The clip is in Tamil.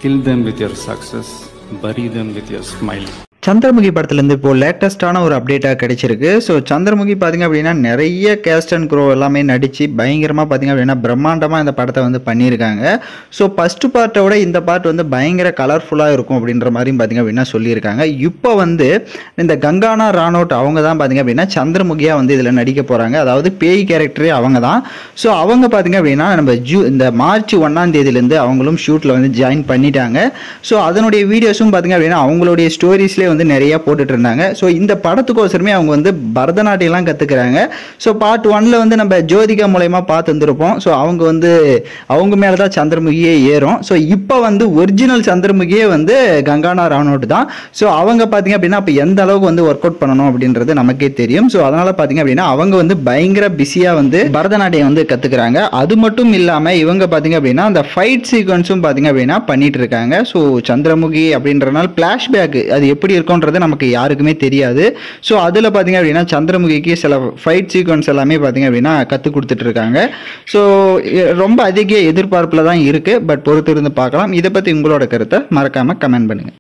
Kill them with your success, bury them with your smile. Chandramukhi படத்துலேருந்து இப்போ லேட்டஸ்ட்டான ஒரு அப்டேட்டாக கிடைச்சிருக்கு ஸோ சந்திரமுகி பார்த்தீங்க அப்படின்னா நிறைய கேஸ்ட் அண்ட் க்ரோ எல்லாமே நடித்து பயங்கரமாக பார்த்தீங்க அப்படின்னா பிரம்மாண்டமாக இந்த படத்தை வந்து பண்ணியிருக்காங்க ஸோ ஃபஸ்ட்டு பார்ட்டை விட இந்த பார்ட் வந்து பயங்கர கலர்ஃபுல்லாக இருக்கும் அப்படின்ற மாதிரியும் பார்த்தீங்க அப்படின்னா சொல்லியிருக்காங்க இப்போ வந்து இந்த கங்கானா ராணோட் அவங்க தான் பார்த்தீங்க அப்படின்னா சந்திரமுகியாக வந்து இதில் நடிக்க போகிறாங்க அதாவது பேய் கேரக்டரே அவங்க தான் ஸோ அவங்க பார்த்தீங்க அப்படின்னா நம்ம ஜூ இந்த மார்ச் ஒன்றாம் தேதியிலேருந்து அவங்களும் ஷூட்டில் வந்து ஜாயின் பண்ணிட்டாங்க ஸோ அதனுடைய வீடியோஸும் பார்த்தீங்க அப்படின்னா அவங்களுடைய ஸ்டோரிஸ்லேயே வந்து நிறைய போட்டுட்டு இருந்தாங்க ஸோ இந்த படத்துக்கோசரமே அவங்க வந்து பரதநாட்டியம்லாம் கற்றுக்குறாங்க ஸோ பார்ட் ஒன்ல வந்து நம்ம ஜோதிகா மூலயமா பார்த்து வந்திருப்போம் ஸோ அவங்க வந்து அவங்க மேலே தான் சந்திரமுகியே ஏறும் ஸோ இப்போ வந்து ஒரிஜினல் சந்திரமுகியே வந்து கங்கானா ராணோட் தான் ஸோ அவங்க பார்த்தீங்க அப்படின்னா அப்போ எந்த அளவுக்கு வந்து ஒர்க் அவுட் பண்ணணும் அப்படின்றது நமக்கே தெரியும் ஸோ அதனால் பார்த்தீங்க அப்படின்னா அவங்க வந்து பயங்கர பிஸியாக வந்து பரதநாட்டியம் வந்து கற்றுக்குறாங்க அது மட்டும் இல்லாமல் இவங்க பார்த்தீங்க அப்படின்னா அந்த ஃபைட் சீக்வன்ஸும் பார்த்தீங்க அப்படின்னா பண்ணிட்டு இருக்காங்க ஸோ சந்திரமுகி அப்படின்றனால ஃப்ளாஷ்பேக் அது எப்படி இருக்கும்ன்றது நமக்கு யாருக்குமே தெரியாது ஸோ அதில் பார்த்தீங்க அப்படின்னா சந்திரமுகிக்கு சில ஃபைட் சீக்வன்ஸ் எல்லாமே பார்த்தீங்க அப்படின்னா கற்றுக் கொடுத்துட்டு இருக்காங்க ஸோ ரொம்ப அதிக எதிர்பார்ப்பில் தான் இருக்குது பட் பொறுத்திருந்து பார்க்கலாம் இதை பற்றி உங்களோட கருத்தை மறக்காமல் கமெண்ட் பண்ணுங்கள்